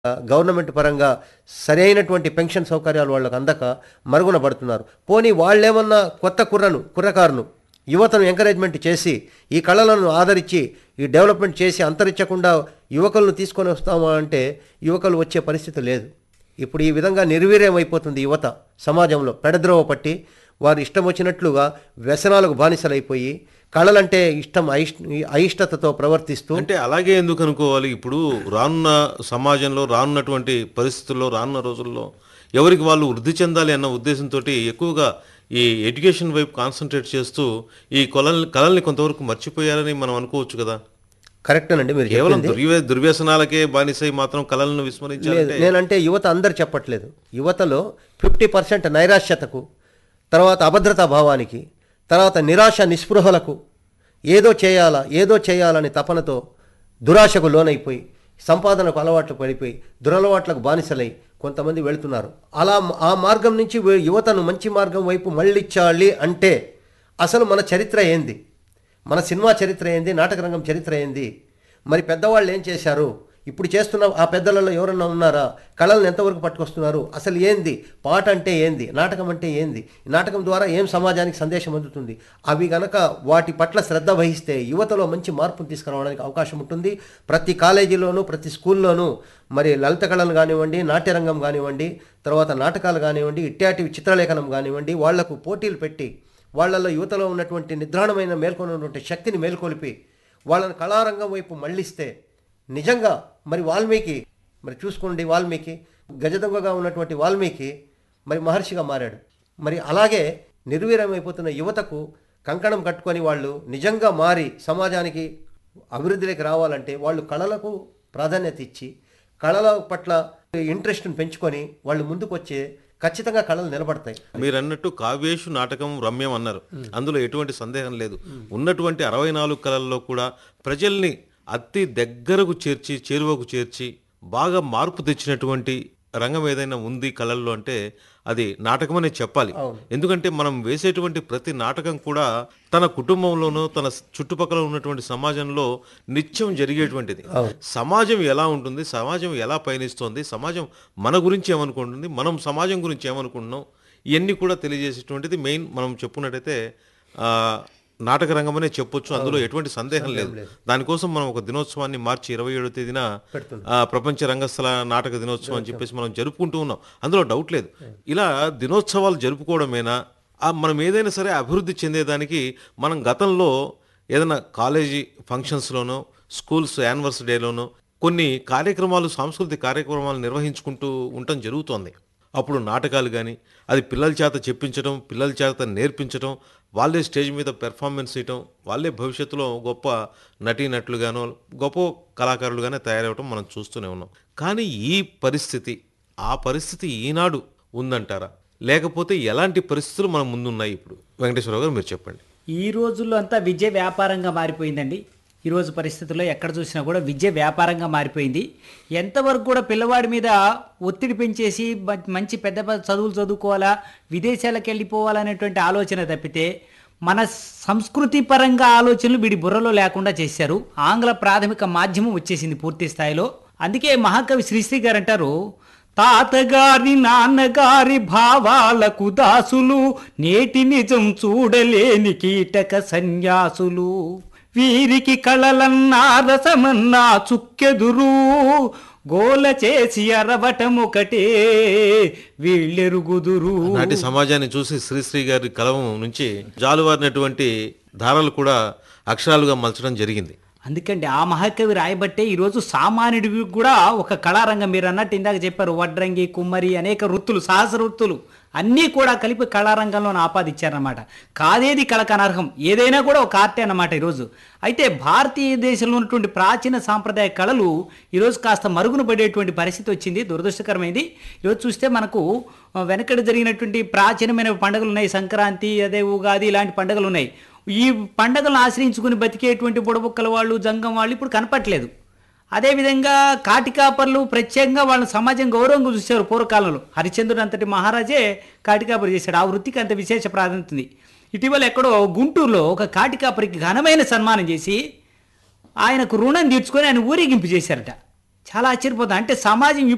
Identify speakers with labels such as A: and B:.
A: Government పరంగా సరైనటువంటి pension సౌకర్యాలు వాళ్ళకు అందక మరుగున పడుతున్నారు పోనీ వాళ్ళేమన్నా కొత్త కుర్రను కుర్రకారును యువతను ఎంకరేజ్మెంట్ చేసి ఈ కళలను ఆదరించి ఈ డెవలప్మెంట్ చేసి అంతరించకుండా యువకులను తీసుకొని వస్తామా అంటే యువకులు వచ్చే పరిస్థితి లేదు ఇప్పుడు ఈ విధంగా నిర్వీర్యం అయిపోతుంది యువత సమాజంలో పెడద్రోవ పట్టి వారు ఇష్టం వచ్చినట్లుగా వ్యసనాలకు బానిసలైపోయి కళలంటే ఇష్టం అయిష్ అయిష్టతతో ప్రవర్తిస్తూ
B: అంటే అలాగే ఎందుకు అనుకోవాలి ఇప్పుడు రానున్న సమాజంలో రానున్నటువంటి పరిస్థితుల్లో రానున్న రోజుల్లో ఎవరికి వాళ్ళు వృద్ధి చెందాలి అన్న ఉద్దేశంతో ఎక్కువగా ఈ ఎడ్యుకేషన్ వైపు కాన్సన్ట్రేట్ చేస్తూ ఈ కళల్ని కళల్ని కొంతవరకు మర్చిపోయారని మనం అనుకోవచ్చు కదా
A: కరెక్టేనండి మీరు
B: కేవలం
A: చెప్పింది.
B: దుర్వ్య దుర్వ్యసనాలకే బానిసై మాత్రం కళలను
A: లేదు
B: విస్మరించాలంటే
A: నేనంటే యువత అందరు చెప్పట్లేదు యువతలో ఫిఫ్టీ పర్సెంట్ నైరాశ్యతకు తర్వాత అభద్రతా భావానికి తర్వాత నిరాశ నిస్పృహలకు ఏదో చేయాలా ఏదో చేయాలని తపనతో దురాశకు లోనైపోయి సంపాదనకు అలవాట్లు పడిపోయి దురలవాట్లకు బానిసలై కొంతమంది వెళుతున్నారు అలా ఆ మార్గం నుంచి వే- యువతను మంచి మార్గం వైపు మళ్ళించాలి అంటే అసలు మన చరిత్ర ఏంది మన సినిమా చరిత్ర ఏంది నాటకరంగం చరిత్ర ఏంది మరి పెద్దవాళ్ళు ఏం చేశారు ఇప్పుడు చేస్తున్న ఆ పెద్దలలో ఎవరన్నా ఉన్నారా కళలను ఎంతవరకు పట్టుకొస్తున్నారు అసలు ఏంది పాట అంటే ఏంది నాటకం అంటే ఏంది ఈ నాటకం ద్వారా ఏం సమాజానికి సందేశం అందుతుంది అవి గనక వాటి పట్ల శ్రద్ధ వహిస్తే యువతలో మంచి మార్పును తీసుకురావడానికి అవకాశం ఉంటుంది ప్రతి కాలేజీలోనూ ప్రతి స్కూల్లోనూ మరి లలిత కళలు కానివ్వండి నాట్యరంగం కానివ్వండి తర్వాత నాటకాలు కానివ్వండి ఇట్టాటి చిత్రలేఖనం కానివ్వండి వాళ్లకు పోటీలు పెట్టి వాళ్ళల్లో యువతలో ఉన్నటువంటి నిద్రాణమైన మేల్కొన్నటువంటి శక్తిని మేల్కొలిపి వాళ్ళని కళారంగం వైపు మళ్ళిస్తే నిజంగా మరి వాల్మీకి మరి చూసుకోండి వాల్మీకి గజదొంగగా ఉన్నటువంటి వాల్మీకి మరి మహర్షిగా మారాడు మరి అలాగే నిర్వీర్యమైపోతున్న యువతకు కంకణం కట్టుకొని వాళ్ళు నిజంగా మారి సమాజానికి అభివృద్ధిలోకి రావాలంటే వాళ్ళు కళలకు ప్రాధాన్యత ఇచ్చి కళల పట్ల ఇంట్రెస్ట్ని పెంచుకొని వాళ్ళు ముందుకు వచ్చే ఖచ్చితంగా కళలు నిలబడతాయి
B: మీరు అన్నట్టు కావ్యేషు నాటకం రమ్యం అన్నారు అందులో ఎటువంటి సందేహం లేదు ఉన్నటువంటి అరవై నాలుగు కళల్లో కూడా ప్రజల్ని అతి దగ్గరకు చేర్చి చేరువకు చేర్చి బాగా మార్పు తెచ్చినటువంటి రంగం ఏదైనా ఉంది కళల్లో అంటే అది నాటకమనే చెప్పాలి ఎందుకంటే మనం వేసేటువంటి ప్రతి నాటకం కూడా తన కుటుంబంలోనూ తన చుట్టుపక్కల ఉన్నటువంటి సమాజంలో నిత్యం జరిగేటువంటిది సమాజం ఎలా ఉంటుంది సమాజం ఎలా పయనిస్తోంది సమాజం మన గురించి ఏమనుకుంటుంది మనం సమాజం గురించి ఏమనుకుంటున్నాం ఇవన్నీ కూడా తెలియజేసేటువంటిది మెయిన్ మనం చెప్పుకున్నట్టయితే ఆ, నాటక రంగమనే చెప్పొచ్చు అందులో ఎటువంటి సందేహం లేదు దానికోసం మనం ఒక దినోత్సవాన్ని మార్చి ఇరవై ఏడో తేదీన ఆ, ప్రపంచ రంగస్థల నాటక దినోత్సవం అని చెప్పేసి మనం జరుపుకుంటూ ఉన్నాం అందులో డౌట్ లేదు ఇలా దినోత్సవాలు జరుపుకోవడమేనా ఆ, మనం ఏదైనా సరే అభివృద్ధి చెందేదానికి మనం గతంలో ఏదైనా కాలేజీ ఫంక్షన్స్లోనో స్కూల్స్ యానివర్సరీ డేలోనో కొన్ని కార్యక్రమాలు సాంస్కృతిక కార్యక్రమాలు నిర్వహించుకుంటూ ఉండటం జరుగుతోంది అప్పుడు నాటకాలు కానీ అది పిల్లల చేత చెప్పించడం పిల్లల చేత నేర్పించడం వాళ్ళే స్టేజ్ మీద పెర్ఫార్మెన్స్ చేయటం వాళ్ళే భవిష్యత్తులో గొప్ప నటీనటులుగానో గొప్ప కళాకారులుగానే తయారవటం మనం చూస్తూనే ఉన్నాం కానీ ఈ పరిస్థితి ఆ పరిస్థితి ఈనాడు ఉందంటారా లేకపోతే ఎలాంటి పరిస్థితులు మన ముందున్నాయి ఇప్పుడు వెంకటేశ్వరరావు గారు మీరు చెప్పండి
C: ఈ రోజుల్లో అంతా విద్య వ్యాపారంగా మారిపోయిందండి ఈరోజు పరిస్థితుల్లో ఎక్కడ చూసినా కూడా విద్య వ్యాపారంగా మారిపోయింది ఎంతవరకు కూడా పిల్లవాడి మీద ఒత్తిడి పెంచేసి మ- మంచి పెద్ద పెద్ద చదువులు చదువుకోవాలా విదేశాలకు వెళ్ళిపోవాలనేటువంటి ఆలోచన తప్పితే మన సంస్కృతి పరంగా ఆలోచనలు వీడి బుర్రలో లేకుండా చేశారు ఆంగ్ల ప్రాథమిక మాధ్యమం వచ్చేసింది పూర్తి స్థాయిలో అందుకే మహాకవి శ్రీశ్రీ గారు అంటారు తాతగారి నాన్నగారి భావాలకు దాసులు నేటి నిజం చూడలేని కీటక సన్యాసులు వీరికి కళలన్నా రసమన్నా చుక్కెదురు గోల చేసి అరవటమొకటే వీళ్ళెరుగుదురు
B: నాటి సమాజాన్ని చూసి శ్రీశ్రీ గారి కలం నుంచి జాలువారినటువంటి ధారలు కూడా అక్షరాలుగా మలచడం జరిగింది
C: అందుకండి ఆ మహాకవి రాయబట్టే ఈరోజు సామాన్యుడికి కూడా ఒక కళారంగం మీరు అన్నట్టు ఇందాక చెప్పారు వడ్రంగి కుమ్మరి అనేక వృత్తులు సహస్ర వృత్తులు అన్నీ కూడా కలిపి కళారంగంలో ఆపాదించారన్నమాట కాదేది కళకు అనర్హం ఏదైనా కూడా ఒక ఆర్టే అన్నమాట ఈరోజు అయితే భారతీయ దేశంలో ఉన్నటువంటి ప్రాచీన సాంప్రదాయ కళలు ఈరోజు కాస్త మరుగున పడేటువంటి పరిస్థితి వచ్చింది దురదృష్టకరమైంది ఈరోజు చూస్తే మనకు ఆ, వెనకడ జరిగినటువంటి ప్రాచీనమైన పండుగలు ఉన్నాయి సంక్రాంతి అదే ఉగాది ఇలాంటి పండుగలు ఉన్నాయి ఈ పండుగలను ఆశ్రయించుకుని బతికేటువంటి బుడబుక్కల వాళ్ళు జంగం వాళ్ళు ఇప్పుడు కనపట్లేదు అదేవిధంగా కాటికాపర్లు ప్రత్యేకంగా వాళ్ళ సమాజం గౌరవంగా చూశారు పూర్వకాలంలో హరిశ్చంద్రుడు అంతటి మహారాజే కాటికాపరి చేశాడు ఆ వృత్తికి అంత విశేష ప్రాధాన్యత ఉంది ఇటీవల ఎక్కడో గుంటూరులో ఒక కాటికాపరికి ఘనమైన సన్మానం చేసి ఆయనకు రుణం తీర్చుకొని ఆయన ఊరేగింపు చేశారట చాలా ఆశ్చర్యపోతుంది అంటే సమాజం